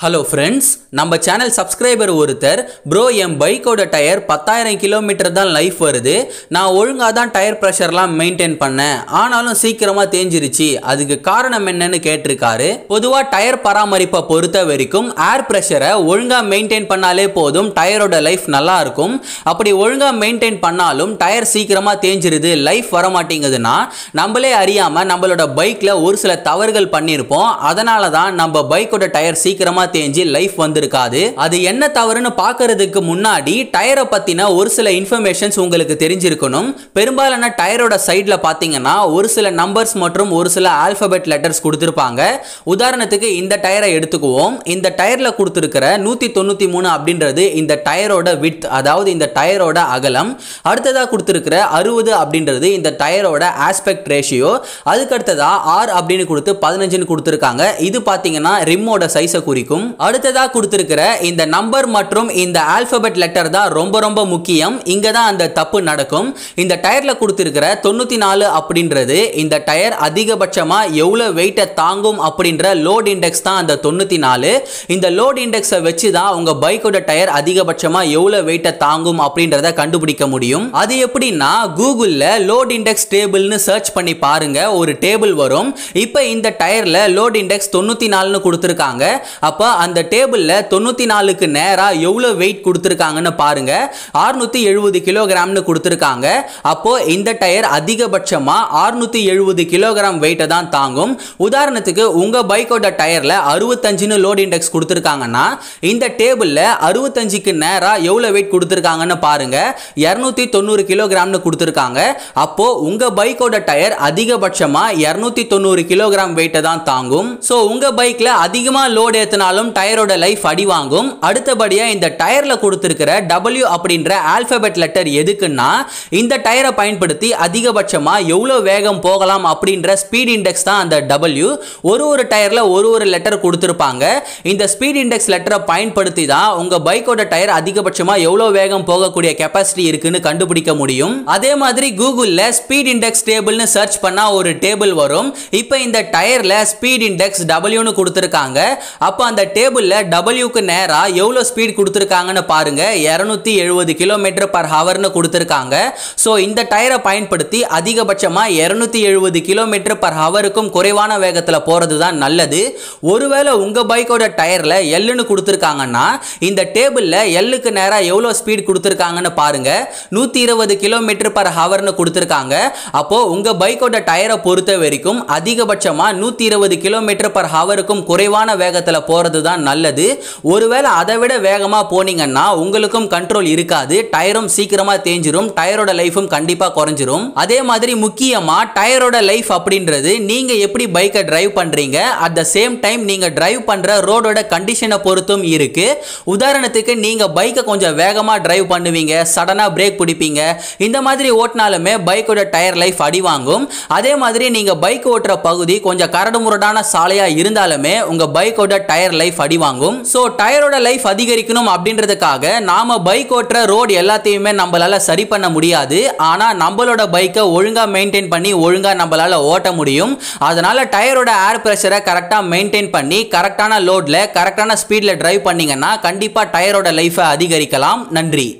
hello friends நம்ம channel subscriber ஒருத்தர் bro என் பைக்கோட டயர் பத்தாயிரம் கிலோமீட்டர் தான் லைஃப் வருது நான் ஒழுங்காக தான் டயர் ப்ரெஷர்லாம் மெயின்டைன் பண்ணேன் ஆனாலும் சீக்கிரமாக தேஞ்சிருச்சு அதுக்கு காரணம் என்னன்னு கேட்டிருக்காரு பொதுவாக டயர் பராமரிப்பை பொறுத்த வரைக்கும் ஏர் ப்ரெஷரை ஒழுங்காக மெயின்டைன் பண்ணாலே போதும் டயரோட லைஃப் நல்லா இருக்கும் அப்படி ஒழுங்காக மெயின்டைன் பண்ணாலும் டயர் சீக்கிரமாக தேஞ்சிருது லைஃப் வர மாட்டேங்குதுன்னா நம்மளே அறியாமல் நம்மளோட பைக்கில் ஒரு சில தவறுகள் பண்ணியிருப்போம் அதனால தான் நம்ம பைக்கோட டயர் சீக்கிரமாக தேஞ்சு லைஃப் வந்திருக்காது அது என்ன தவறுன்னு பார்க்கறதுக்கு முன்னாடி டயரை பற்றின ஒரு சில இன்ஃபர்மேஷன்ஸ் உங்களுக்கு தெரிஞ்சிருக்கணும் பெரும்பாலான டயரோட சைடில் பார்த்தீங்கன்னா ஒரு சில நம்பர்ஸ் மற்றும் ஒரு சில ஆல்பபெட் லெட்டர்ஸ் கொடுத்துருப்பாங்க உதாரணத்துக்கு இந்த டயரை எடுத்துக்குவோம் இந்த டயரில் கொடுத்துருக்கிற நூற்றி தொண்ணூற்றி மூணு அப்படின்றது இந்த டயரோட வித் அதாவது இந்த டயரோட அகலம் அடுத்ததாக கொடுத்துருக்கிற அறுபது அப்படின்றது இந்த டயரோட ஆஸ்பெக்ட் ரேஷியோ அதுக்கு அடுத்ததா ஆர் அப்படின்னு கொடுத்து பதினஞ்சுன்னு கொடுத்துருக்காங்க இது பார்த்தீங்கன்னா ரிம்மோட சைஸை குறிக்கும் அடுத்ததாக கொடுத்துருக்கிற இந்த நம்பர் மற்றும் இந்த ஆல்பபெட் லெட்டர் தான் ரொம்ப ரொம்ப முக்கியம் இங்கே தான் அந்த தப்பு நடக்கும் இந்த டயரில் கொடுத்துருக்கிற தொண்ணூற்றி நாலு அப்படின்றது இந்த டயர் அதிகபட்சமாக எவ்வளோ வெயிட்டை தாங்கும் அப்படின்ற லோட் இண்டெக்ஸ் தான் அந்த தொண்ணூற்றி நாலு இந்த லோட் இண்டெக்ஸை வச்சு தான் உங்கள் பைக்கோட டயர் அதிகபட்சமாக எவ்வளோ வெயிட்டை தாங்கும் அப்படின்றத கண்டுபிடிக்க முடியும் அது எப்படின்னா கூகுளில் லோட் இண்டெக்ஸ் டேபிள்னு சர்ச் பண்ணி பாருங்க ஒரு டேபிள் வரும் இப்போ இந்த டயரில் லோட் இண்டெக்ஸ் தொண்ணூற்றி நாலுன்னு கொடுத்துருக்காங்க அப்போ அந்த டேபிளில் தொண்ணூற்றி நாலுக்கு நேராக எவ்வளோ வெயிட் கொடுத்துருக்காங்கன்னு பாருங்க ஆறுநூற்றி எழுபது கிலோகிராம்னு கொடுத்துருக்காங்க அப்போ இந்த டயர் அதிகபட்சமாக ஆறுநூற்றி எழுபது கிலோகிராம் வெயிட்டை தான் தாங்கும் உதாரணத்துக்கு உங்கள் பைக்கோட டயரில் அறுபத்தஞ்சுன்னு லோட் இண்டெக்ஸ் கொடுத்துருக்காங்கன்னா இந்த டேபிளில் அறுபத்தஞ்சுக்கு நேராக எவ்வளோ வெயிட் கொடுத்துருக்காங்கன்னு பாருங்க இரநூத்தி தொண்ணூறு கிலோகிராம்னு கொடுத்துருக்காங்க அப்போ உங்கள் பைக்கோட டயர் அதிகபட்சமாக இரநூத்தி தொண்ணூறு கிலோகிராம் வெயிட்டை தான் தாங்கும் ஸோ உங்கள் பைக்கில் அதிகமாக லோட் ஏற்றினாலும் டயரோட லைஃப் அடி வாங்கும் அடுத்தபடியாக இந்த டயரில் கொடுத்துருக்கிற டபிள்யூ அப்படின்ற ஆல்பபெட் லெட்டர் எதுக்குன்னா இந்த டயரை பயன்படுத்தி அதிகபட்சமாக எவ்வளோ வேகம் போகலாம் அப்படின்ற ஸ்பீட் இண்டெக்ஸ் தான் அந்த டபிள்யூ ஒரு ஒரு டயரில் ஒரு ஒரு லெட்டர் கொடுத்துருப்பாங்க இந்த ஸ்பீட் இண்டெக்ஸ் லெட்டரை பயன்படுத்தி தான் உங்கள் பைக்கோட டயர் அதிகபட்சமாக எவ்வளோ வேகம் போகக்கூடிய கெப்பாசிட்டி இருக்குன்னு கண்டுபிடிக்க முடியும் அதே மாதிரி கூகுளில் ஸ்பீட் இண்டெக்ஸ் டேபிள்னு சர்ச் பண்ணால் ஒரு டேபிள் வரும் இப்போ இந்த டயரில் ஸ்பீட் இண்டெக்ஸ் டபிள்யூன்னு கொடுத்துருக்காங்க அப்போ அந்த டேபிளில் டபிள்யூக்கு நேராக எவ்வளோ ஸ்பீட் கொடுத்துருக்காங்கன்னு பாருங்க இரநூத்தி எழுபது கிலோமீட்டர் பர் ஹவர்னு கொடுத்துருக்காங்க ஸோ இந்த டயரை பயன்படுத்தி அதிகபட்சமாக இரநூத்தி எழுபது கிலோமீட்டர் பர் ஹவருக்கும் குறைவான வேகத்தில் போகிறது தான் நல்லது ஒருவேளை உங்கள் பைக்கோட டயரில் எல்லுன்னு கொடுத்துருக்காங்கன்னா இந்த டேபிளில் எல்லுக்கு நேராக எவ்வளோ ஸ்பீட் கொடுத்துருக்காங்கன்னு பாருங்க நூற்றி இருபது கிலோமீட்டர் பர் ஹவர்னு கொடுத்துருக்காங்க அப்போது உங்கள் பைக்கோட டயரை பொறுத்த வரைக்கும் அதிகபட்சமாக நூற்றி இருபது கிலோமீட்டர் பர் ஹவருக்கும் குறைவான வேகத்தில் போகிறது தான் நல்லது ஒருவேளை அதை விட வேகமாக போனீங்கன்னா உங்களுக்கும் கண்ட்ரோல் இருக்காது டயரும் சீக்கிரமாக தேஞ்சிரும் டயரோட லைஃபும் கண்டிப்பாக குறைஞ்சிரும் அதே மாதிரி முக்கியமாக டயரோட லைஃப் அப்படின்றது நீங்கள் எப்படி பைக்கை டிரைவ் பண்ணுறீங்க அட் த சேம் டைம் நீங்கள் டிரைவ் பண்ணுற ரோடோட கண்டிஷனை பொறுத்தும் இருக்கு உதாரணத்துக்கு நீங்கள் பைக்கை கொஞ்சம் வேகமாக டிரைவ் பண்ணுவீங்க சடனாக பிரேக் பிடிப்பீங்க இந்த மாதிரி ஓட்டினாலுமே பைக்கோட டயர் லைஃப் அடி வாங்கும் அதே மாதிரி நீங்கள் பைக் ஓட்டுற பகுதி கொஞ்சம் கரடு முரடான சாலையாக இருந்தாலுமே உங்கள் பைக்கோட டயர் லைஃப் அடி வாங்கும் ஸோ டயரோட லைஃப் அதிகரிக்கணும் அப்படின்றதுக்காக நாம பைக் ஓட்டுற ரோடு எல்லாத்தையுமே நம்மளால சரி பண்ண முடியாது ஆனால் நம்மளோட பைக்கை ஒழுங்காக மெயின்டைன் பண்ணி ஒழுங்காக நம்மளால ஓட்ட முடியும் அதனால டயரோட ஏர் ப்ரெஷரை கரெக்டாக மெயின்டைன் பண்ணி கரெக்டான லோடில் கரெக்டான ஸ்பீடில் டிரைவ் பண்ணீங்கன்னா கண்டிப்பாக டயரோட லைஃபை அதிகரிக்கலாம் நன்றி